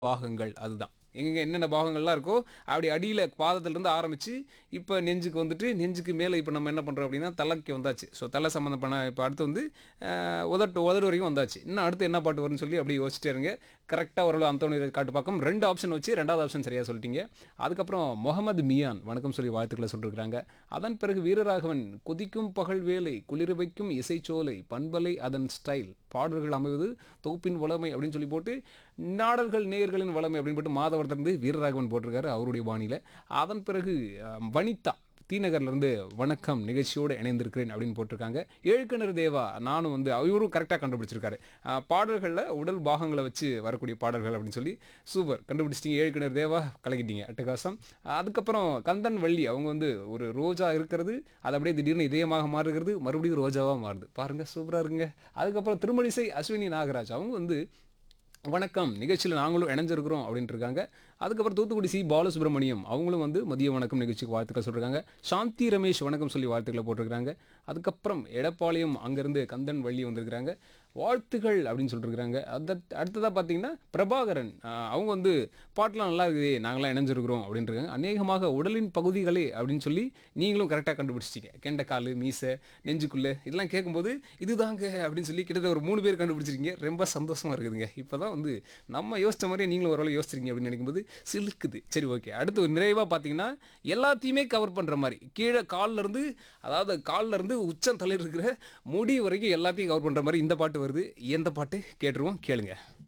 பாகங்கள் அதுதான் எங்க என்னென்ன பாகங்கள்லாம் இருக்கோ அப்படி அடியில் பாதத்திலிருந்து ஆரம்பித்து இப்போ நெஞ்சுக்கு வந்துட்டு நெஞ்சுக்கு மேலே இப்போ நம்ம என்ன பண்ணுறோம் அப்படின்னா தலைக்கு வந்தாச்சு ஸோ தலை சம்மந்தப்பட்ட இப்போ அடுத்து வந்து அஹ், உதட்டு உதடு வரைக்கும் வந்தாச்சு இன்னும் அடுத்து என்ன பாட்டு வரும்னு சொல்லி அப்படியே யோசிச்சிட்டே இருங்க கரெக்டாக ஓரளவு அந்தோணி காட்டு பக்கம் ரெண்டு ஆப்ஷன் வச்சு ரெண்டாவது ஆப்ஷன் சரியாக சொல்லிட்டீங்க அதுக்கப்புறம் முகமது மியான் வணக்கம் சொல்லி வாழ்த்துக்களை சொல்லியிருக்கிறாங்க அதன் பிறகு வீரராகவன் கொதிக்கும் பகல் வேலை குளிர வைக்கும் இசைச்சோலை பண்பலை அதன் ஸ்டைல் பாடல்கள் அமைவது தொகுப்பின் வளமை அப்படின்னு சொல்லி போட்டு நாடல்கள் நேயர்களின் வளமை அப்படின்னு போட்டு மாதவர்த்திலிருந்து வீரராகவன் போட்டிருக்காரு அவருடைய பாணியில் அதன் பிறகு அஹ், வனிதா தீநகர்லேருந்து வணக்கம் நிகழ்ச்சியோடு இணைந்திருக்கிறேன் அப்படின்னு போட்டிருக்காங்க ஏழுக்கிணறு தேவா நானும் வந்து இவரும் கரெக்டாக கண்டுபிடிச்சிருக்காரு அஹ், பாடல்களில் உடல் பாகங்களை வச்சு வரக்கூடிய பாடல்கள் அப்படின்னு சொல்லி சூப்பர் கண்டுபிடிச்சிட்டீங்க ஏழுக்கிணறு தேவா கலக்கிட்டீங்க அட்டகாசம் அதுக்கப்புறம் கந்தன் வள்ளி அவங்க வந்து ஒரு ரோஜா இருக்கிறது அது அப்படியே திடீர்னு இதயமாக மாறுகிறது மறுபடியும் ரோஜாவாக மாறுது பாருங்க சூப்பராக இருக்குங்க அதுக்கப்புறம் திருமணிசை அஸ்வினி நாகராஜ் அவங்க வந்து வணக்கம் நிகழ்ச்சியில் நாங்களும் இணைஞ்சிருக்கிறோம் அப்படின்ட்டு இருக்காங்க அதுக்கப்புறம் தூத்துக்குடி சி பாலசுப்ரமணியம் அவங்களும் வந்து மதிய வணக்கம் நிகழ்ச்சிக்கு வாழ்த்துக்கள் சொல்லிருக்காங்க சாந்தி ரமேஷ் வணக்கம் சொல்லி வாழ்த்துக்களை போட்டிருக்காங்க அதுக்கப்புறம் எடப்பாளையம் அங்கேருந்து கந்தன் வள்ளி வந்திருக்கிறாங்க வாழ்த்துகள் அப்படின்னு சொல்லியிருக்கிறாங்க அது அடுத்ததாக பார்த்தீங்கன்னா பிரபாகரன் ஆஹ், அவங்க வந்து பாட்டெலாம் நல்லா இருக்குதே நாங்களாம் இணைஞ்சிருக்கிறோம் அப்படின்ட்டு இருக்காங்க அநேகமாக உடலின் பகுதிகளே அப்படின்னு சொல்லி நீங்களும் கரெக்டாக கண்டுபிடிச்சிட்டீங்க கெண்டைக்கால் மீசை நெஞ்சுக்குள்ளே இதெல்லாம் கேட்கும்போது இதுதாங்க அப்படின்னு சொல்லி கிட்டத்தட்ட ஒரு மூணு பேர் கண்டுபிடிச்சிருக்கீங்க ரொம்ப சந்தோஷமாக இருக்குதுங்க இப்போ தான் வந்து நம்ம யோசிச்ச மாதிரியே நீங்களும் ஓரளவு யோசிச்சிருக்கீங்க அப்படின்னு நினைக்கும்போது சிலுக்குது சரி ஓகே அடுத்து ஒரு நிறைவாக பார்த்தீங்கன்னா எல்லாத்தையுமே கவர் பண்ணுற மாதிரி கீழே கால்ல இருந்து அதாவது கால்ல இருந்து உச்சம் தலை இருக்கிற முடி வரைக்கும் எல்லாத்தையும் கவர் பண்ணுற மாதிரி இந்த பாட்டு வருது எந்த பாட்டு கேட்டுருவோம் கேளுங்க